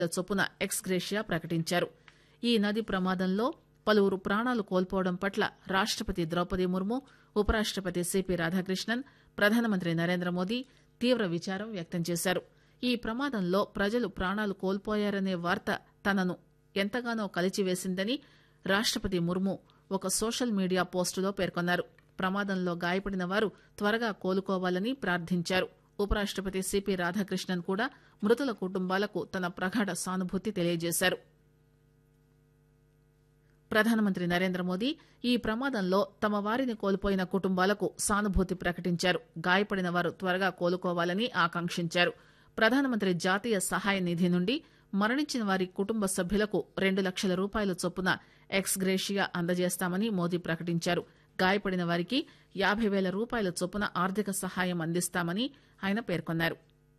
చొప్పున ex gratia ప్రకటించారు ఈ నది ప్రమాదంలో పలువురు ప్రాణాలు కోల్పోవడం పట్ల రాష్టపతి ద్రౌపది ముర్ము ఉపరాష్టపతి సిపి రాధాకృష్ణన్ ప్రధానమంత్రి నరేంద్ర మోదీ తీవ్ర విచారం వ్యక్తం చేశారు ఈ ప్రమాదంలో ప్రజలు ప్రాణాలు కోల్పోయారనే వార్త తనను ఎంతగానో కలిచివేసిందని రాష్టపతి ముర్ము ఒక సోషల్ మీడియా పోస్టులో పేర్కొన్నారు ప్రమాదంలో గాయపడిన వారు త్వరగా కోలుకోవాలని ప్రార్థించారు ఉపరాష్టపతి సిపి రాధాకృష్ణన్ కూడా మృతుల కుటుంబాలకు తన ప్రగాఢ సానుభూతి తెలియజేశారు ప్రధానమంత్రి నరేంద్ర మోదీ ఈ ప్రమాదంలో తమ వారిని కోల్పోయిన కుటుంబాలకు సానుభూతి ప్రకటించారు గాయపడిన వారు త్వరగా కోలుకోవాలని ఆకాంక్షించారు ప్రధానమంత్రి జాతీయ సహాయ నిధి నుండి మరణించిన వారి కుటుంబ సభ్యులకు రెండు లక్షల రూపాయల చొప్పున ఎక్స్ గ్రేషియా అందజేస్తామని మోదీ ప్రకటించారు గాయపడిన వారికి యాభై వేల రూపాయల చొప్పున ఆర్థిక సహాయం అందిస్తామని ఆయన పేర్కొన్నారు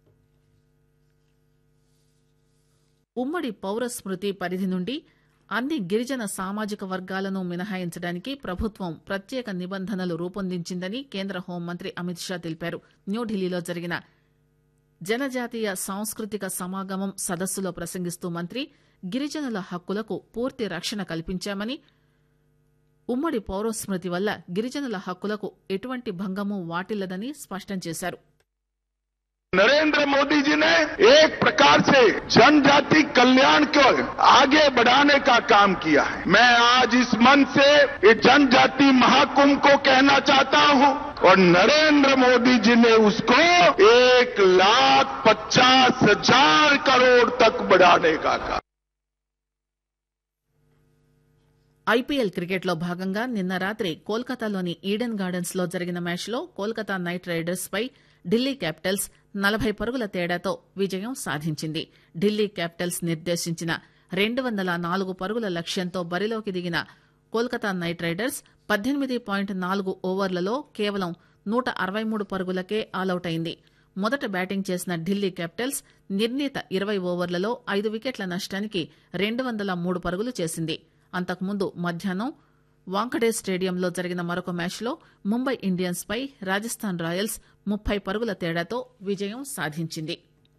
ఉమ్మడి పౌర స్మృతి పరిధి నుండి అన్ని గిరిజన సామాజిక వర్గాలను మినహాయించడానికి ప్రభుత్వం ప్రత్యేక నిబంధనలు రూపొందించిందని కేంద్ర హోంమంత్రి అమిత్ షా తెలిపారు న్యూఢిల్లీలో జరిగిన జనజాతీయ సాంస్కృతిక సమాగమం సదస్సులో ప్రసంగిస్తూ మంత్రి గిరిజనుల హక్కులకు పూర్తి రక్షణ కల్పించామని ఉమ్మడి పౌరస్మృతి వల్ల గిరిజనుల హక్కులకు ఎటువంటి భంగము వాటిల్లదని స్పష్టం చేశారు नरेंद्र मोदी जी ने एक प्रकार से जनजाति कल्याण को आगे बढ़ाने का काम किया है मैं आज इस मन से इस जनजाति महाकुंभ को कहना चाहता हूं और नरेंद्र मोदी जी ने उसको एक लाख पचास हजार करोड़ तक बढ़ाने का काम ఐపీఎల్ క్రికెట్ లో భాగంగా నిన్న రాత్రి కోల్కతాలోని ఈడెన్ గార్డెన్స్ లో జరిగిన మ్యాచ్ లో కోల్కతా నైట్ రైడర్స్ పై ఢిల్లీ క్యాపిటల్స్ నలభై పరుగుల తేడాతో విజయం సాధించింది ఢిల్లీ క్యాపిటల్స్ నిర్దేశించిన రెండు వందల నాలుగు పరుగుల లక్ష్యంతో బరిలోకి దిగిన కోల్కతా నైట్ రైడర్స్ పద్దెనిమిది పాయింట్ నాలుగు ఓవర్లలో కేవలం నూట అరవై మూడు పరుగులకే ఆలౌట్ అయింది మొదట బ్యాటింగ్ చేసిన ఢిల్లీ క్యాపిటల్స్ నిర్ణీత ఇరవై ఓవర్లలో ఐదు వికెట్ల నష్టానికి రెండు వందల మూడు పరుగులు చేసింది అంతకుముందు మధ్యాహ్నం వాంకడే స్టేడియంలో జరిగిన మరొక మ్యాచ్లో ముంబై ఇండియన్స్ పై రాజస్థాన్ రాయల్స్ ముప్పై పరుగుల తేడాతో విజయం సాధించింది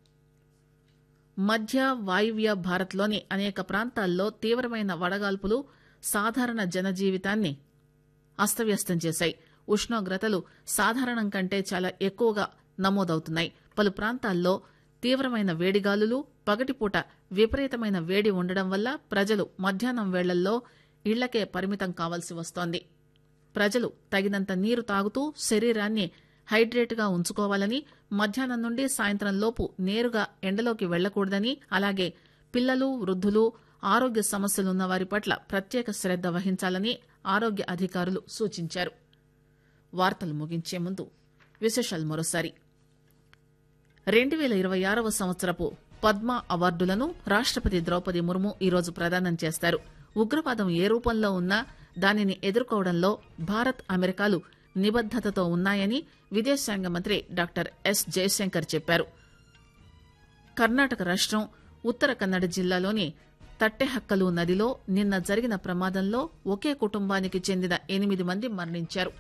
మధ్య వాయువ్య భారత్లోని అనేక ప్రాంతాల్లో తీవ్రమైన వడగాల్పులు సాధారణ జనజీవితాన్ని అస్తవ్యస్తం చేశాయి ఉష్ణోగ్రతలు సాధారణం కంటే చాలా ఎక్కువగా నమోదవుతున్నాయి పలు ప్రాంతాల్లో తీవ్రమైన వేడిగాలులు పగటిపూట విపరీతమైన వేడి ఉండడం వల్ల ప్రజలు మధ్యాహ్నం వేళల్లో ఇళ్లకే పరిమితం కావాల్సి వస్తోంది ప్రజలు తగినంత నీరు తాగుతూ శరీరాన్ని హైడ్రేట్ గా ఉంచుకోవాలని మధ్యాహ్నం నుండి సాయంత్రం లోపు నేరుగా ఎండలోకి వెళ్లకూడదని అలాగే పిల్లలు వృద్ధులు ఆరోగ్య సమస్యలున్న వారి పట్ల ప్రత్యేక శ్రద్ద వహించాలని ఆరోగ్య అధికారులు సూచించారు వార్తలు ముగించే ముందు విశేషాలు మరోసారి రెండు వేల ఇరవై ఆరవ సంవత్సరపు పద్మ అవార్డులను రాష్టపతి ద్రౌపది ముర్ము ఈరోజు ప్రదానం చేస్తారు ఉగ్రవాదం ఏ రూపంలో ఉన్నా దానిని ఎదుర్కోవడంలో భారత్ అమెరికాలు నిబద్దతతో ఉన్నాయని విదేశాంగ మంత్రి డాక్టర్ ఎస్ జయశంకర్ చెప్పారు కర్ణాటక రాష్టం ఉత్తర కన్నడ జిల్లాలోని తట్టెహక్కలు నదిలో నిన్న జరిగిన ప్రమాదంలో ఒకే కుటుంబానికి చెందిన ఎనిమిది మంది మరణించారు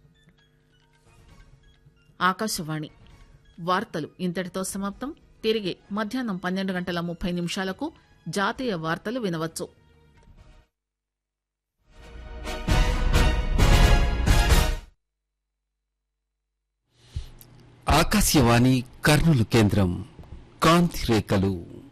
ఆకాశవాణి వార్తలు ఇంతటితో సమాప్తం తిరిగి మధ్యాహ్నం పన్నెండు గంటల ముప్పై నిమిషాలకు జాతీయ వార్తలు వినవచ్చు ఆకాశవాణి కర్నూలు కేంద్రం కాంతి రేఖలు